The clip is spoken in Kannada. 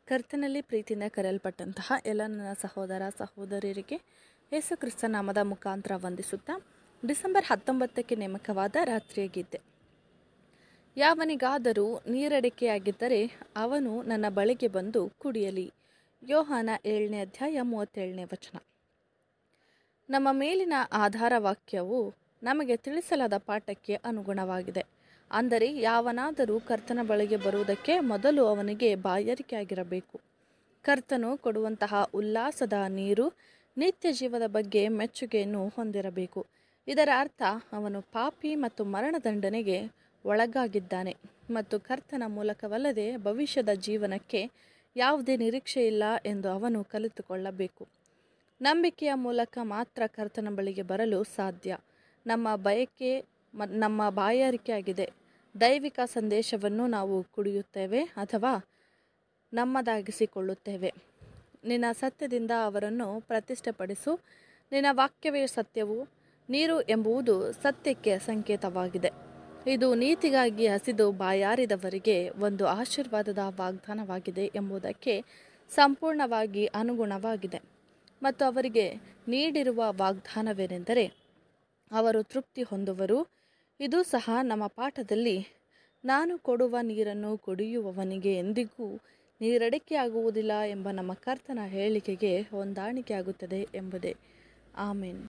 ಕರ್ತನಲ್ಲಿ ಪ್ರೀತಿಯಿಂದ ಕರೆಯಲ್ಪಟ್ಟಂತಹ ಎಲ್ಲ ನನ್ನ ಸಹೋದರ ಸಹೋದರಿಯರಿಗೆ ಯೇಸು ಕ್ರಿಸ್ತ ನಾಮದ ಮುಖಾಂತರ ವಂದಿಸುತ್ತಾ ಡಿಸೆಂಬರ್ ಹತ್ತೊಂಬತ್ತಕ್ಕೆ ನೇಮಕವಾದ ರಾತ್ರಿಯ ಗೀತೆ ಯಾವನಿಗಾದರೂ ನೀರಡಿಕೆಯಾಗಿದ್ದರೆ ಅವನು ನನ್ನ ಬಳಿಗೆ ಬಂದು ಕುಡಿಯಲಿ ಯೋಹಾನ ಏಳನೇ ಅಧ್ಯಾಯ ಮೂವತ್ತೇಳನೇ ವಚನ ನಮ್ಮ ಮೇಲಿನ ಆಧಾರ ವಾಕ್ಯವು ನಮಗೆ ತಿಳಿಸಲಾದ ಪಾಠಕ್ಕೆ ಅನುಗುಣವಾಗಿದೆ ಅಂದರೆ ಯಾವನಾದರೂ ಕರ್ತನ ಬಳಿಗೆ ಬರುವುದಕ್ಕೆ ಮೊದಲು ಅವನಿಗೆ ಬಾಯಾರಿಕೆಯಾಗಿರಬೇಕು ಕರ್ತನು ಕೊಡುವಂತಹ ಉಲ್ಲಾಸದ ನೀರು ನಿತ್ಯ ಜೀವದ ಬಗ್ಗೆ ಮೆಚ್ಚುಗೆಯನ್ನು ಹೊಂದಿರಬೇಕು ಇದರ ಅರ್ಥ ಅವನು ಪಾಪಿ ಮತ್ತು ಮರಣದಂಡನೆಗೆ ಒಳಗಾಗಿದ್ದಾನೆ ಮತ್ತು ಕರ್ತನ ಮೂಲಕವಲ್ಲದೆ ಭವಿಷ್ಯದ ಜೀವನಕ್ಕೆ ಯಾವುದೇ ನಿರೀಕ್ಷೆ ಇಲ್ಲ ಎಂದು ಅವನು ಕಲಿತುಕೊಳ್ಳಬೇಕು ನಂಬಿಕೆಯ ಮೂಲಕ ಮಾತ್ರ ಕರ್ತನ ಬಳಿಗೆ ಬರಲು ಸಾಧ್ಯ ನಮ್ಮ ಬಯಕೆ ಮ ನಮ್ಮ ಬಾಯಾರಿಕೆ ದೈವಿಕ ಸಂದೇಶವನ್ನು ನಾವು ಕುಡಿಯುತ್ತೇವೆ ಅಥವಾ ನಮ್ಮದಾಗಿಸಿಕೊಳ್ಳುತ್ತೇವೆ ನಿನ್ನ ಸತ್ಯದಿಂದ ಅವರನ್ನು ಪ್ರತಿಷ್ಠೆಪಡಿಸು ನಿನ್ನ ವಾಕ್ಯವೇ ಸತ್ಯವು ನೀರು ಎಂಬುದು ಸತ್ಯಕ್ಕೆ ಸಂಕೇತವಾಗಿದೆ ಇದು ನೀತಿಗಾಗಿ ಹಸಿದು ಬಾಯಾರಿದವರಿಗೆ ಒಂದು ಆಶೀರ್ವಾದದ ವಾಗ್ದಾನವಾಗಿದೆ ಎಂಬುದಕ್ಕೆ ಸಂಪೂರ್ಣವಾಗಿ ಅನುಗುಣವಾಗಿದೆ ಮತ್ತು ಅವರಿಗೆ ನೀಡಿರುವ ವಾಗ್ದಾನವೇನೆಂದರೆ ಅವರು ತೃಪ್ತಿ ಹೊಂದುವರು ಇದು ಸಹ ನಮ್ಮ ಪಾಠದಲ್ಲಿ ನಾನು ಕೊಡುವ ನೀರನ್ನು ಕುಡಿಯುವವನಿಗೆ ಎಂದಿಗೂ ನೀರಡಿಕೆಯಾಗುವುದಿಲ್ಲ ಎಂಬ ನಮ್ಮ ಕರ್ತನ ಹೇಳಿಕೆಗೆ ಹೊಂದಾಣಿಕೆಯಾಗುತ್ತದೆ ಎಂಬುದೇ ಆಮೇನ್